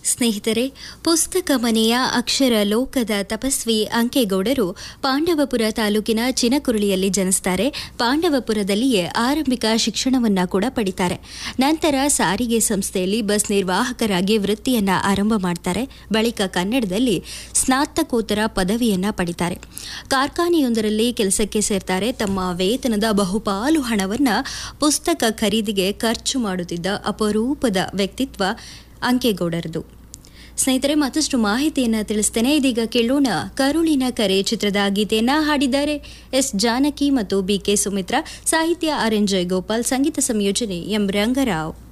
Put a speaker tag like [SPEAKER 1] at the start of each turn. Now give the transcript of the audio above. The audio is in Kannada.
[SPEAKER 1] ಸ್ನೇಹಿತರೆ ಪುಸ್ತಕ ಮನೆಯ ಅಕ್ಷರ ಲೋಕದ ತಪಸ್ವಿ ಅಂಕೇಗೌಡರು ಪಾಂಡವಪುರ ತಾಲೂಕಿನ ಚಿನಕುರುಳಿಯಲ್ಲಿ ಜನಿಸ್ತಾರೆ ಪಾಂಡವಪುರದಲ್ಲಿಯೇ ಆರಂಭಿಕ ಶಿಕ್ಷಣವನ್ನ ಕೂಡ ಪಡಿತಾರೆ ನಂತರ ಸಾರಿಗೆ ಸಂಸ್ಥೆಯಲ್ಲಿ ಬಸ್ ನಿರ್ವಾಹಕರಾಗಿ ವೃತ್ತಿಯನ್ನ ಆರಂಭ ಮಾಡ್ತಾರೆ ಬಳಿಕ ಕನ್ನಡದಲ್ಲಿ ಸ್ನಾತಕೋತ್ತರ ಪದವಿಯನ್ನ ಪಡಿತಾರೆ ಕಾರ್ಖಾನೆಯೊಂದರಲ್ಲಿ ಕೆಲಸಕ್ಕೆ ಸೇರ್ತಾರೆ ತಮ್ಮ ವೇತನದ ಬಹುಪಾಲು ಹಣವನ್ನ ಪುಸ್ತಕ ಖರೀದಿಗೆ ಖರ್ಚು ಮಾಡುತ್ತಿದ್ದ ಅಪರೂಪದ ವ್ಯಕ್ತಿತ್ವ ಅಂಕೇಗೌಡರದು ಸ್ನೇಹಿತರೆ ಮತ್ತಷ್ಟು ಮಾಹಿತಿಯನ್ನ ತಿಳಿಸ್ತೇನೆ ಇದೀಗ ಕೇಳೋಣ ಕರುಳಿನ ಕರೆ ಚಿತ್ರದ ಗೀತೆಯನ್ನ ಹಾಡಿದ್ದಾರೆ ಎಸ್ ಜಾನಕಿ ಮತ್ತು ಬಿಕೆ ಸುಮಿತ್ರಾ ಸಾಹಿತ್ಯ ಆರ್ ಎನ್ ಜಯಗೋಪಾಲ್ ಸಂಗೀತ ಸಂಯೋಜನೆ ಎಂ ರಂಗರಾವ್